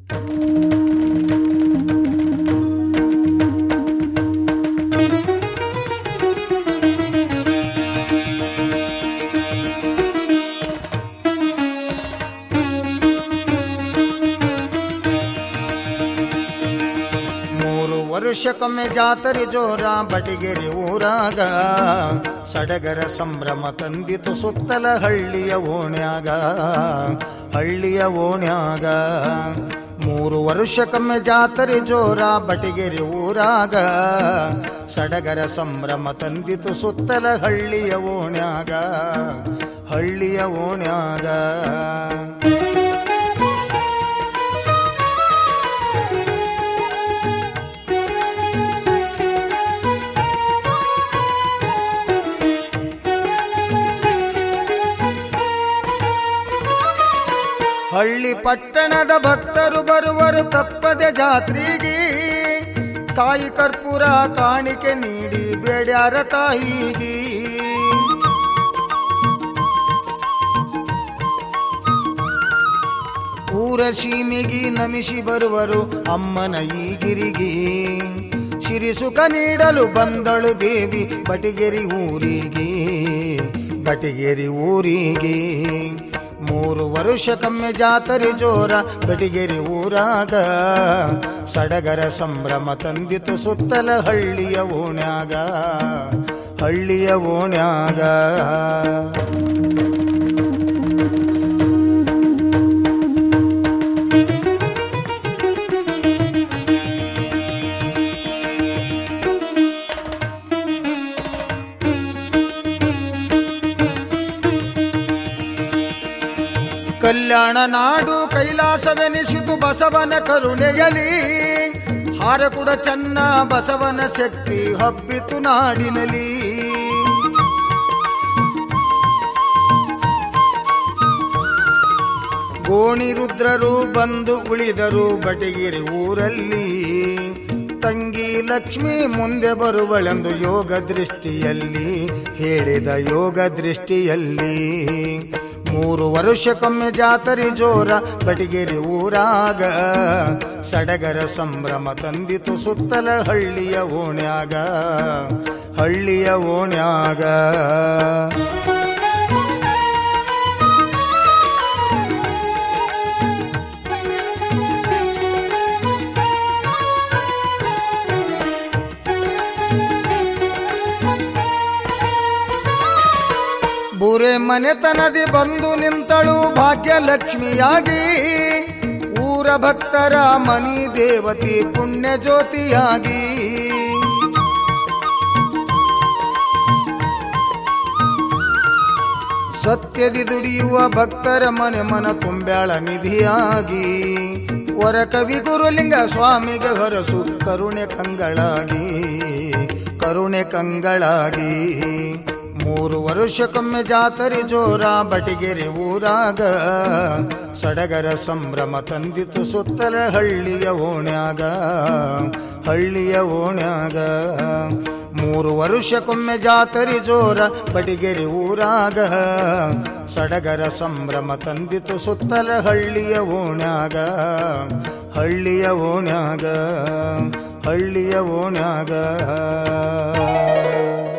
ಮೂರು ವರ್ಷಕ್ಕೊಮ್ಮೆ ಜಾತರೆ ಜೋರ ಬಟಿಗೆರೆ ಊರಾಗ ಸಡಗರ ಸಂಭ್ರಮ ತಂದಿತು ಸುತ್ತಲ ಹಳ್ಳಿಯ ಓಣ್ಯಾಗ ಹಳ್ಳಿಯ ಓಣ್ಯಾಗ ಮೂರು ವರ್ಷಕ್ಕೊಮ್ಮೆ ಜಾತರೆ ಜೋರ ಬಟಿಗೆರೆ ಊರಾಗ ಸಡಗರ ಸಂಭ್ರಮ ತಂದಿತು ಸುತ್ತಲ ಹಳ್ಳಿಯ ಓಣ್ಯಾಗ ಹಳ್ಳಿಯ ಓಣ್ಯಾಗ ಹಳ್ಳಿ ಪಟ್ಟಣದ ಭಕ್ತರು ಬರುವರು ತಪ್ಪದೆ ಜಾತ್ರೆಗೆ ತಾಯಿ ಕರ್ಪೂರ ಕಾಣಿಕೆ ನೀಡಿ ಬೇಡ್ಯಾರ ತಾಯಿಗೆ ಊರ ಸೀಮೆಗೆ ನಮಿಸಿ ಬರುವರು ಅಮ್ಮನ ಈಗಿರಿಗೆ ಸಿರಿ ಸುಖ ನೀಡಲು ಬಂದಳು ದೇವಿ ಬಟಿಗೆರಿ ಊರಿಗೆ ಬಟಿಗೆರಿ ಊರಿಗೆ ಮೂರು ವರ್ಷಕ್ಕೊಮ್ಮೆ ಜಾತರೆ ಜೋರ ಬಟಿಗೆರಿ ಊರಾಗ ಸಡಗರ ಸಂಭ್ರಮ ತಂದಿತು ಸುತ್ತಲ ಹಳ್ಳಿಯ ಓಣ್ಯಾಗ ಹಳ್ಳಿಯ ಓಣ್ಯಾಗ ಕಲ್ಯಾಣ ನಾಡು ಕೈಲಾಸವೆನಿಸಿತು ಬಸವನ ಕರುಣೆಯಲಿ ಹಾರಕುಡ ಚನ್ನ ಬಸವನ ಶಕ್ತಿ ಹಬ್ಬಿತು ನಾಡಿನಲಿ ಗೋಣಿ ರುದ್ರರು ಬಂದು ಉಳಿದರು ಬಟಗಿರಿ ಊರಲ್ಲಿ ತಂಗಿ ಲಕ್ಷ್ಮಿ ಮುಂದೆ ಬರುವಳೆಂದು ಯೋಗ ದೃಷ್ಟಿಯಲ್ಲಿ ಹೇಳಿದ ಯೋಗ ದೃಷ್ಟಿಯಲ್ಲಿ ಮೂರು ವರ್ಷಕ್ಕೊಮ್ಮೆ ಜಾತರೆ ಜೋರ ಬಟಿಗೆರೆ ಊರಾಗ ಸಡಗರ ಸಂಭ್ರಮ ತಂದಿತು ಸುತ್ತಲ ಹಳ್ಳಿಯ ಓಣ್ಯಾಗ ಹಳ್ಳಿಯ ಓಣ್ಯಾಗ ಬುರೆ ಮನೆತನದಿ ಬಂದು ನಿಂತಳು ಭಾಗ್ಯಲಕ್ಷ್ಮಿಯಾಗಿ ಊರ ಭಕ್ತರ ಮನಿ ದೇವತಿ ಪುಣ್ಯ ಜ್ಯೋತಿಯಾಗಿ ಸತ್ಯದಿ ದುಡಿಯುವ ಭಕ್ತರ ಮನೆ ಮನ ತುಂಬ್ಯಾಳ ನಿಧಿಯಾಗಿ ವರ ಕವಿ ಗುರುಲಿಂಗ ಸ್ವಾಮಿಗೆ ಹೊರಸು ಕರುಣೆ ಕಂಗಳಾಗಿ ಕರುಣೆ ಕಂಗಳಾಗಿ ಮೂರು ವರ್ಷಕ್ಕೊಮ್ಮೆ ಜಾತರೆ ಜೋರ ಬಟಿಗೆರೆ ಊರಾಗ ಸಡಗರ ಸಂಭ್ರಮ ತಂದಿತು ಸುತ್ತಲ ಹಳ್ಳಿಯ ಓಣ್ಯಾಗ ಹಳ್ಳಿಯ ಓಣ್ಯಾಗ ಮೂರು ವರ್ಷಕ್ಕೊಮ್ಮೆ ಜಾತರೆ ಜೋರ ಬಟಿಗೆರೆ ಊರಾಗ ಸಡಗರ ಸಂಭ್ರಮ ತಂದಿತು ಸುತ್ತಲ ಹಳ್ಳಿಯ ಓಣ್ಯಾಗ ಹಳ್ಳಿಯ ಓಣ್ಯಾಗ ಹಳ್ಳಿಯ ಓಣ್ಯಾಗ